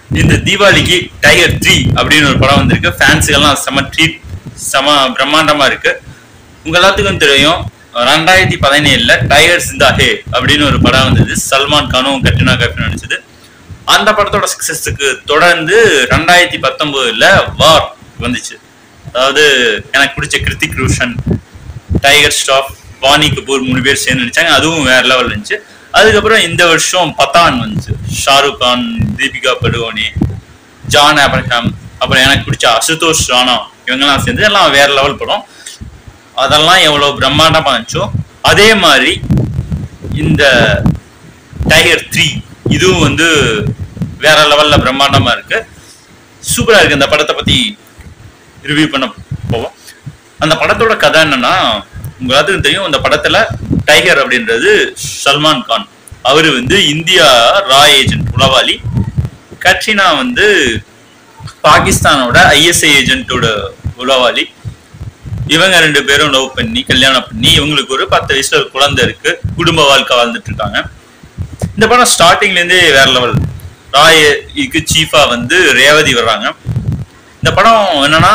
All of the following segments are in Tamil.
இந்த தீபாவளிக்கு டைகர் த்ரீ அப்படின்னு ஒரு படம் வந்திருக்கு ஃபேன்ஸுக்கெல்லாம் செம ட்ரீட் செம பிரம்மாண்டமா இருக்கு உங்க எல்லாத்துக்கும் தெரியும் ரெண்டாயிரத்தி பதினேழுல டைகர்ஸ் இந்த ஹே அப்படின்னு ஒரு படம் வந்தது சல்மான் கானும் கட்ரினா கைஃப் நடிச்சது அந்த படத்தோட சக்சஸுக்கு தொடர்ந்து ரெண்டாயிரத்தி பத்தொன்பதுல வார் வந்துச்சு அதாவது எனக்கு பிடிச்ச கிருத்திக் ரோஷன் டைகர் ஸ்டாஃப் வாணி கபூர் மூணு பேர் சேர்ந்து நடிச்சாங்க அதுவும் வேற லெவல் இருந்துச்சு அதுக்கப்புறம் இந்த வருஷம் பத்தான் வந்துச்சு ஷாருக் கான் தீபிகா படுகோனி ஜான் ஆப்ரஹாம் அப்புறம் எனக்கு பிடிச்ச அசுதோஷ் ராணா இவங்கெல்லாம் சேர்ந்து எல்லாம் வேற லெவல் படம் அதெல்லாம் எவ்வளோ பிரம்மாண்டமா இருந்துச்சோ அதே மாதிரி இந்த டைகர் த்ரீ இதுவும் வந்து வேற லெவல்ல பிரம்மாண்டமா இருக்கு சூப்பரா இருக்கு இந்த படத்தை பத்தி ரிவ்யூ பண்ண போவோம் அந்த படத்தோட கதை என்னன்னா உங்க எல்லாத்துக்கும் தெரியும் அந்த படத்துல டைகர் அப்படின்றது சல்மான் கான் அவரு வந்து இந்தியா ரா ஏஜென்ட் உளவாளி கட்ரினா வந்து பாகிஸ்தானோட ஐஎஸ்ஐ ஏஜென்ட்டோட உளவாளி இவங்க ரெண்டு பேரும் லவ் பண்ணி கல்யாணம் பண்ணி இவங்களுக்கு ஒரு பத்து வயசுல ஒரு குழந்தை இருக்கு குடும்ப வாழ்க்கை வாழ்ந்துட்டு இருக்காங்க இந்த படம் ஸ்டார்டிங்ல இருந்தே வேற லெவல் ராய்க்கு சீஃபா வந்து ரேவதி வர்றாங்க இந்த படம் என்னன்னா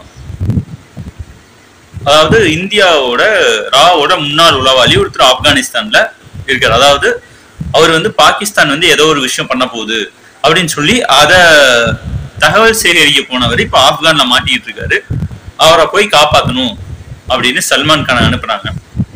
அதாவது இந்தியாவோட ராவோட முன்னாள் உளவாளி ஒருத்தர் ஆப்கானிஸ்தான்ல இருக்கார் அதாவது அவர் வந்து பாகிஸ்தான் வந்து ஏதோ ஒரு விஷயம் பண்ண போகுது அப்படின்னு சொல்லி அத தகவல் சேகரிக்க போனவர் இப்ப ஆப்கான்ல மாட்டிட்டு இருக்காரு அவரை போய் காப்பாத்தணும் அப்படின்னு சல்மான் கானை அனுப்புனாங்க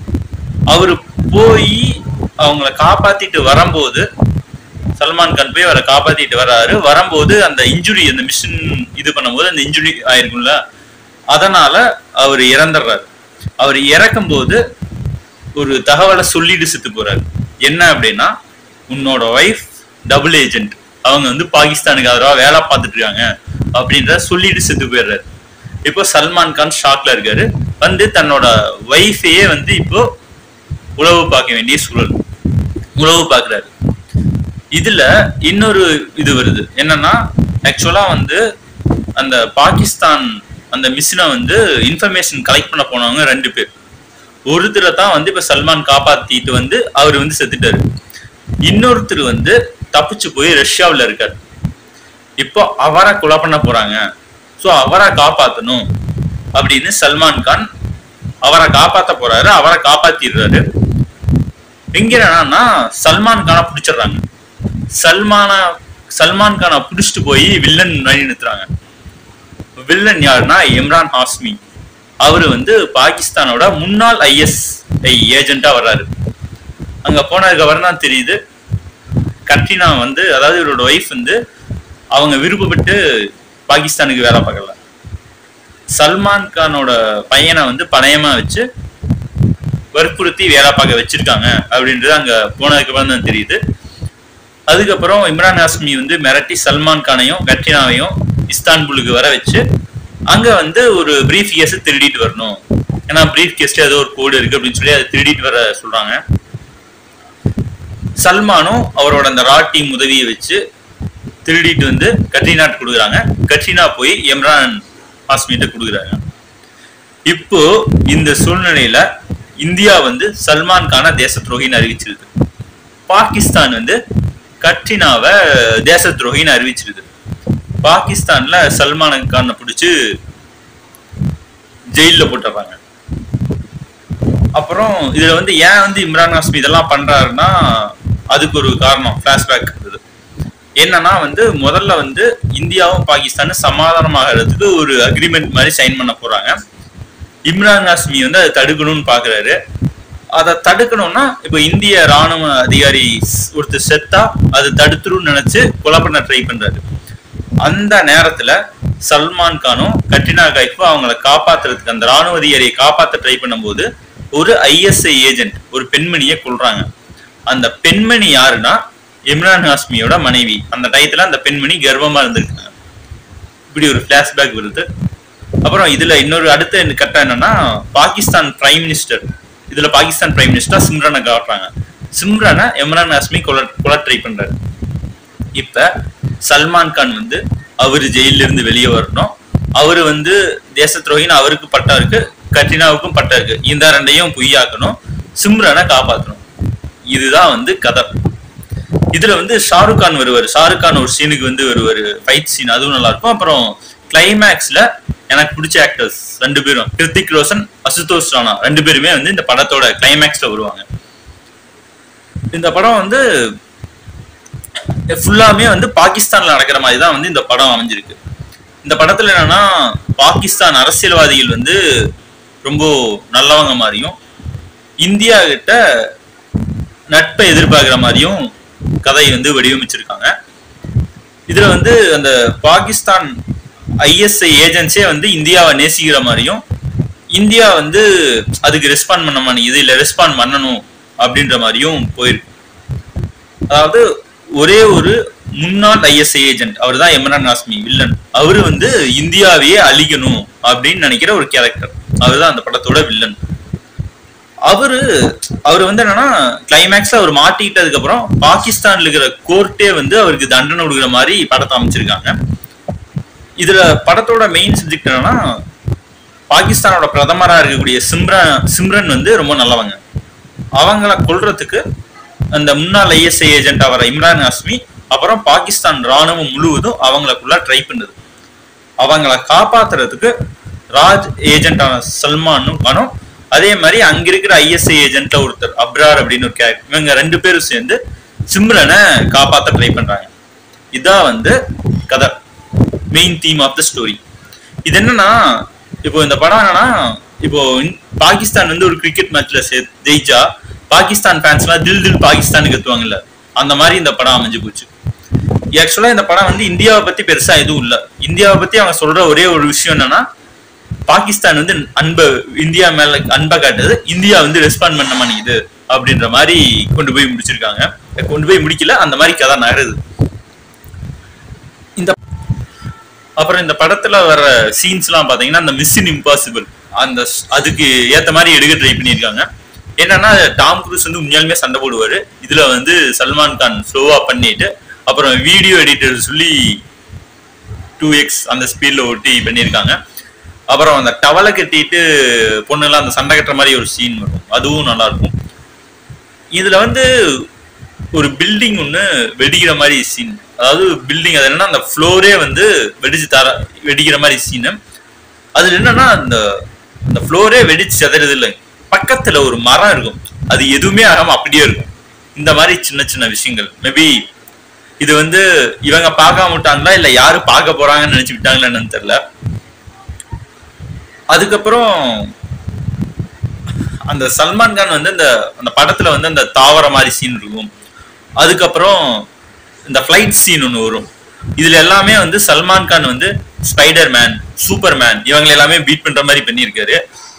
அவரு போய் அவங்கள காப்பாத்திட்டு வரும்போது சல்மான் கான் போய் அவரை காப்பாத்திட்டு வர்றாரு வரும்போது அந்த இன்ஜுரி அந்த மிஷின் இது பண்ணும்போது அந்த இன்ஜுரி ஆயிருக்கும்ல அதனால அவர் இறந்துடுறாரு அவர் இறக்கும் போது ஒரு தகவலை சொல்லிட்டு செத்து போறாரு என்ன அப்படின்னா உன்னோட ஒய்ஃப் டபுள் ஏஜென்ட் அவங்க வந்து பாகிஸ்தானுக்கு ஆதரவா வேலை பார்த்துட்டு இருக்காங்க அப்படின்றத சொல்லிட்டு செத்து போயிடுறாரு இப்போ சல்மான் கான் ஷாக்ல இருக்காரு வந்து தன்னோட ஒய்ஃபையே வந்து இப்போ உளவு பார்க்க வேண்டிய சூழல் உளவு பார்க்குறாரு இதுல இன்னொரு இது வருது என்னன்னா ஆக்சுவலா வந்து அந்த பாகிஸ்தான் அந்த மிஷினை வந்து இன்ஃபர்மேஷன் கலெக்ட் பண்ண போனவங்க ரெண்டு பேர் ஒருத்தரை தான் வந்து இப்ப சல்மான் காப்பாத்திட்டு வந்து அவர் வந்து செத்துட்டாரு இன்னொருத்தர் வந்து தப்பிச்சு போய் ரஷ்யாவுல இருக்காரு இப்போ அவரை கொலை பண்ண போறாங்க ஸோ அவரை காப்பாத்தணும் அப்படின்னு சல்மான் கான் அவரை காப்பாத்த போறாரு அவரை காப்பாத்திடுறாரு இங்க என்னன்னா சல்மான் கானை பிடிச்சிடுறாங்க சல்மான சல்மான் கானை பிடிச்சிட்டு போய் வில்லன் வழி நிறுத்துறாங்க வில்லன் யாருன்னா இம்ரான் ஹாஸ்மி அவரு வந்து பாகிஸ்தானோட முன்னாள் ஐஎஸ்ஐ ஏஜென்ட்டா வர்றாரு அங்க போனதுக்கு அப்புறம் தான் தெரியுது கட்ரினா வந்து அதாவது இவரோட ஒய்ஃப் வந்து அவங்க விருப்பப்பட்டு பாகிஸ்தானுக்கு வேலை பார்க்கல சல்மான் கானோட பையனை வந்து பணயமா வச்சு வற்புறுத்தி வேலை பார்க்க வச்சிருக்காங்க அப்படின்றது அங்க போனதுக்கு அப்புறம் தான் தெரியுது அதுக்கப்புறம் இம்ரான் ஹாஸ்மி வந்து மிரட்டி சல்மான் கானையும் கட்ரினாவையும் இஸ்தான்புலுக்கு வர வச்சு அங்க வந்து ஒரு பிரீஃப் கேஸ் திருடிட்டு வரணும் ஏன்னா பிரீஃப் கேஸ்ல ஏதோ ஒரு கோடு இருக்கு அப்படின்னு சொல்லி அதை திருடிட்டு வர சொல்றாங்க சல்மானும் அவரோட அந்த ரா டீம் உதவியை வச்சு திருடிட்டு வந்து கட்ரினாட்டு கொடுக்குறாங்க கட்ரினா போய் இம்ரான் ஹாஸ்மிட்ட கொடுக்குறாங்க இப்போ இந்த சூழ்நிலையில இந்தியா வந்து சல்மான் கான தேச துரோகின்னு அறிவிச்சிருது பாகிஸ்தான் வந்து கட்ரினாவை தேச துரோகின்னு அறிவிச்சிருது பாகிஸ்தான்ல சல்மான் கானை பிடிச்சி ஜெயில போட்டுறாங்க அப்புறம் இதுல வந்து ஏன் வந்து இம்ரான் ஹாஸ்மி இதெல்லாம் பண்றாருன்னா அதுக்கு ஒரு காரணம் பிளாஷ்பேக் இருக்குது என்னன்னா வந்து முதல்ல வந்து இந்தியாவும் பாகிஸ்தானும் சமாதானமாகிறதுக்கு ஒரு அக்ரிமெண்ட் மாதிரி சைன் பண்ண போறாங்க இம்ரான் ஹாஸ்மி வந்து அதை தடுக்கணும்னு பாக்குறாரு அதை தடுக்கணும்னா இப்போ இந்திய ராணுவ அதிகாரி ஸ்- ஒருத்தர் செத்தா அதை தடுத்துருன்னு நினைச்சு கொலை பண்ண ட்ரை பண்றாரு அந்த நேரத்துல சல்மான் கானும் கட்ரினா கைஃபும் அவங்கள காப்பாத்துறதுக்கு அந்த ராணுவ அதிகாரியை காப்பாத்த ட்ரை பண்ணும்போது ஒரு ஐஎஸ்ஐ ஏஜென்ட் ஒரு பெண்மணியை கொல்றாங்க அந்த பெண்மணி யாருன்னா இம்ரான் ஹாஸ்மியோட மனைவி அந்த டயத்துல அந்த பெண்மணி கர்ப்பமா இருந்திருக்காங்க இப்படி ஒரு பிளாஷ்பேக் வருது அப்புறம் இதுல இன்னொரு அடுத்த கட்டம் என்னன்னா பாகிஸ்தான் பிரைம் மினிஸ்டர் இதுல பாகிஸ்தான் பிரைம் மினிஸ்டர் சிம்ரனை காட்டுறாங்க சிம்ரனை இம்ரான் ஹாஸ்மி கொலை கொலை ட்ரை பண்றாரு இப்ப சல்மான் கான் வந்து அவரு ஜெயில இருந்து வெளியே வரணும் அவரு வந்து தேச துரோகின்னு அவருக்கு பட்டா இருக்கு கட்ரினாவுக்கும் பட்டா இருக்கு இந்த ரெண்டையும் பொய்யாக்கணும் சிம்ரனை காப்பாற்றணும் இதுதான் வந்து கதை இதுல வந்து ஷாருக் கான் வருவார் ஷாருக் கான் ஒரு சீனுக்கு வந்து வருவார் ஃபைட் சீன் அதுவும் நல்லா இருக்கும் அப்புறம் கிளைமேக்ஸ்ல எனக்கு பிடிச்ச ஆக்டர்ஸ் ரெண்டு பேரும் கிருத்திக் ரோஷன் அசுதோஷ் ராணா ரெண்டு பேருமே வந்து இந்த படத்தோட கிளைமேக்ஸ்ல வருவாங்க இந்த படம் வந்து ஃபுல்லாமே வந்து பாகிஸ்தான்ல நடக்கிற மாதிரி தான் வந்து இந்த படம் அமைஞ்சிருக்கு இந்த படத்துல என்னன்னா பாகிஸ்தான் அரசியல்வாதிகள் வந்து ரொம்ப நல்லவங்க மாதிரியும் இந்தியா கிட்ட நட்பை எதிர்பார்க்கிற மாதிரியும் கதை வந்து வடிவமைச்சிருக்காங்க இதுல வந்து அந்த பாகிஸ்தான் ஐஎஸ்ஐ ஏஜென்சியே வந்து இந்தியாவை நேசிக்கிற மாதிரியும் இந்தியா வந்து அதுக்கு ரெஸ்பாண்ட் பண்ண மாட்டேங்குது இல்லை ரெஸ்பாண்ட் பண்ணணும் அப்படின்ற மாதிரியும் போயிருக்கு அதாவது ஒரே ஒரு முன்னாள் ஐஎஸ்ஐ ஏஜென்ட் அவர் தான் இம்ரான் ஹாஸ்மி வில்லன் அவரு வந்து இந்தியாவையே அழிக்கணும் அப்படின்னு நினைக்கிற ஒரு கேரக்டர் அவர் தான் அந்த படத்தோட வில்லன் அவரு அவர் வந்து என்னன்னா கிளைமேக்ஸ்ல அவர் மாட்டிக்கிட்டதுக்கு அப்புறம் பாகிஸ்தான்ல இருக்கிற கோர்ட்டே வந்து அவருக்கு தண்டனை கொடுக்குற மாதிரி படத்தை அமைச்சிருக்காங்க இதுல படத்தோட மெயின் சப்ஜெக்ட் என்னன்னா பாகிஸ்தானோட பிரதமரா இருக்கக்கூடிய சிம்ரன் சிம்ரன் வந்து ரொம்ப நல்லவங்க அவங்கள கொல்றதுக்கு அந்த முன்னாள் ஐஎஸ்ஐ ஏஜென்ட் அவர இம்ரான் ஹாஸ்மி அப்புறம் பாகிஸ்தான் ராணுவம் முழுவதும் அவங்களுக்குள்ள ட்ரை பண்ணுது அவங்கள காப்பாத்துறதுக்கு ராஜ் ஏஜென்டான சல்மானும் காணும் அதே மாதிரி அங்க இருக்கிற ஐஎஸ்ஐ ஏஜென்ட்ல ஒருத்தர் அப்ரார் அப்படின்னு ஒரு கேரக்டர் இவங்க ரெண்டு பேரும் சேர்ந்து சிம்ரனை காப்பாத்த ட்ரை பண்றாங்க இதான் வந்து கதை main theme of the story இது என்னன்னா இப்போ இந்த படம் என்னன்னா இப்போ இந்த- பாகிஸ்தான் வந்து ஒரு கிரிக்கெட் மேட்ச்ல ஜெயிச்சா பாகிஸ்தான் ஃபேன்ஸ்லாம் தில் தில் பாகிஸ்தானுக்கு கத்துவாங்கல்ல அந்த மாதிரி இந்த படம் அமைஞ்சு போச்சு ஆக்சுவலா இந்த படம் வந்து இந்தியாவை பத்தி பெருசா எதுவும் இல்ல இந்தியாவை பத்தி அவங்க சொல்ற ஒரே ஒரு விஷயம் என்னன்னா பாகிஸ்தான் வந்து அன்பை இந்தியா மேல அன்பை காட்டுது இந்தியா வந்து ரெஸ்பாண்ட் பண்ண மாட்டேங்குது அப்படின்ற மாதிரி கொண்டு போய் முடிச்சிருக்காங்க கொண்டு போய் முடிக்கல அந்த மாதிரி கதை நகருது இந்த அப்புறம் இந்த படத்துல வர சீன்ஸ்லாம் பாத்தீங்கன்னா அந்த மிஷின் இம்பாசிபிள் அந்த ஸ்- அதுக்கு ஏத்த மாதிரி எடுக்க ட்ரை பண்ணியிருக்காங்க என்னன்னா டாம் குரூஸ் வந்து உண்மையாலுமே சண்டை போடுவாரு இதுல வந்து சல்மான் கான் ஸ்லோவா பண்ணிட்டு அப்புறம் வீடியோ எடிட்டர் சொல்லி டூ எக்ஸ் அந்த ஸ்பீட்ல ஒட்டி பண்ணியிருக்காங்க அப்புறம் அந்த டவலை கட்டிட்டு பொண்ணுலாம் அந்த சண்டை கட்டுற மாதிரி ஒரு சீன் வரும் அதுவும் நல்லா இருக்கும் இதுல வந்து ஒரு பில்டிங் ஒன்று வெடிக்கிற மாதிரி சீன் அதாவது பில்டிங் அது என்னன்னா அந்த ஃப்ளோரே வந்து வெடிச்சு தர வெடிக்கிற மாதிரி சீனு அதுல என்னன்னா அந்த அந்த ஃப்ளோரே வெடிச்சு செதறது இல்லை பக்கத்துல ஒரு மரம் இருக்கும் அது எதுவுமே ஆகாம அப்படியே இருக்கும் இந்த மாதிரி சின்ன சின்ன விஷயங்கள் மேபி இது வந்து இவங்க பார்க்காம விட்டாங்களா இல்ல யாரு பார்க்க போறாங்கன்னு நினைச்சு விட்டாங்களா என்னன்னு தெரியல அதுக்கப்புறம் அந்த சல்மான் கான் வந்து அந்த அந்த படத்துல வந்து அந்த தாவர மாதிரி சீன் இருக்கும் அதுக்கப்புறம் இந்த ஃப்ளைட் சீன் ஒன்று வரும் இதுல எல்லாமே வந்து சல்மான் கான் வந்து ஸ்பைடர் மேன் சூப்பர் மேன் இவங்களை எல்லாமே பீட் பண்ற மாதிரி பண்ணியிருக்காரு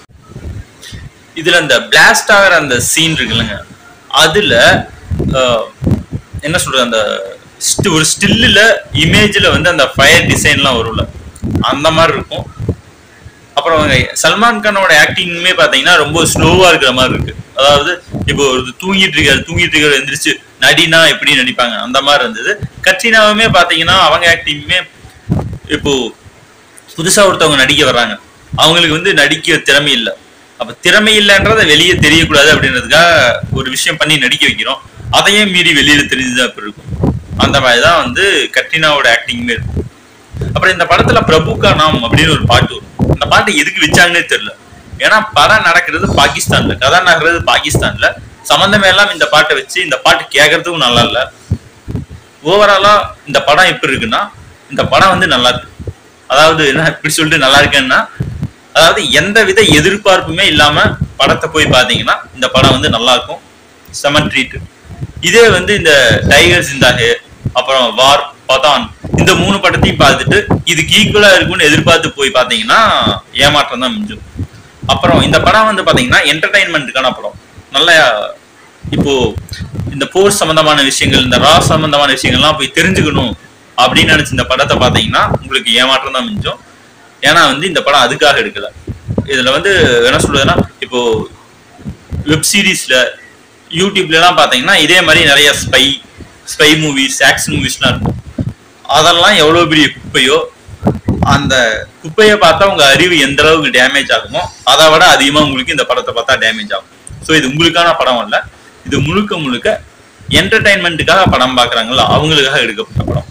இதுல அந்த பிளாஸ்ட் ஆகிற அந்த சீன் இருக்குல்லங்க அதுல அஹ், என்ன சொல்றது அந்த st- ஒரு ஸ்டில்லுல இமேஜ்ல வந்து அந்த ஃபயர் டிசைன்லாம் வரும்ல அந்த மாதிரி இருக்கும் அப்புறம் அவங்க சல்மான் கானோட ஆக்டிங்குமே பாத்தீங்கன்னா ரொம்ப ஸ்லோவா இருக்கிற மாதிரி இருக்கு அதாவது இப்போ ஒரு தூங்கிட்டு இருக்காரு தூங்கிட்டு இருக்காரு எந்திரிச்சு நடினா எப்படி நடிப்பாங்க அந்த மாதிரி இருந்தது கட்ரினாவுமே பாத்தீங்கன்னா அவங்க ஆக்டிங்குமே இப்போ புதுசா ஒருத்தவங்க நடிக்க வர்றாங்க அவங்களுக்கு வந்து நடிக்க திறமை இல்லை அப்ப திறமை இல்லைன்றத வெளியே தெரியக்கூடாது அப்படின்றதுக்காக ஒரு விஷயம் பண்ணி நடிக்க வைக்கிறோம் அதையே மீறி வெளியில தெரிஞ்சுதான் அப்படி இருக்கும் அந்த மாதிரிதான் வந்து கட்ரினாவோட ஆக்டிங்குமே இருக்கும் அப்புறம் இந்த படத்துல பிரபு கா நாம் அப்படின்னு ஒரு பாட்டு வரும் அந்த பாட்டு எதுக்கு வச்சாங்கன்னே தெரியல ஏன்னா படம் நடக்கிறது பாகிஸ்தான்ல கதை நடக்கிறது பாகிஸ்தான்ல சம்பந்தமே எல்லாம் இந்த பாட்டை வச்சு இந்த பாட்டு கேட்கறதுக்கும் நல்லா இல்ல ஓவராலா இந்த படம் எப்படி இருக்குன்னா இந்த படம் வந்து நல்லா இருக்கு அதாவது என்ன இப்படி சொல்லிட்டு நல்லா இருக்கேன்னா அதாவது எந்த வித எதிர்பார்ப்புமே இல்லாம படத்தை போய் பாத்தீங்கன்னா இந்த படம் வந்து நல்லா இருக்கும் செமன் ட்ரீட் இதே வந்து இந்த டைகர் ஜிந்தாஹே அப்புறம் வார் பதான் இந்த மூணு படத்தையும் பார்த்துட்டு இதுக்கு ஈக்குவலா இருக்கும்னு எதிர்பார்த்து போய் பாத்தீங்கன்னா ஏமாற்றம் தான் மிஞ்சும் அப்புறம் இந்த படம் வந்து பாத்தீங்கன்னா என்டர்டைன்மெண்ட்டுக்கான படம் நல்ல இப்போ இந்த போர் சம்பந்தமான விஷயங்கள் இந்த ரா சம்பந்தமான விஷயங்கள்லாம் போய் தெரிஞ்சுக்கணும் அப்படின்னு நினைச்ச இந்த படத்தை பாத்தீங்கன்னா உங்களுக்கு ஏமாற்றம் தான் மிஞ்சும் ஏன்னா வந்து இந்த படம் அதுக்காக எடுக்கல இதுல வந்து என்ன சொல்றதுன்னா இப்போ வெப் சீரிஸ்ல யூடியூப்ல எல்லாம் பாத்தீங்கன்னா இதே மாதிரி நிறைய ஸ்பை ஸ்பை மூவிஸ் ஆக்ஷன் மூவிஸ்லாம் இருக்கும் அதெல்லாம் எவ்வளவு பெரிய குப்பையோ அந்த குப்பையை பார்த்தா உங்க அறிவு எந்த அளவுக்கு டேமேஜ் ஆகுமோ அதை விட அதிகமா உங்களுக்கு இந்த படத்தை பார்த்தா டேமேஜ் ஆகும் ஸோ இது உங்களுக்கான படம் அல்ல இது முழுக்க முழுக்க என்டர்டைன்மெண்ட்டுக்காக படம் பார்க்குறாங்களோ அவங்களுக்காக எடுக்கப்பட்ட படம்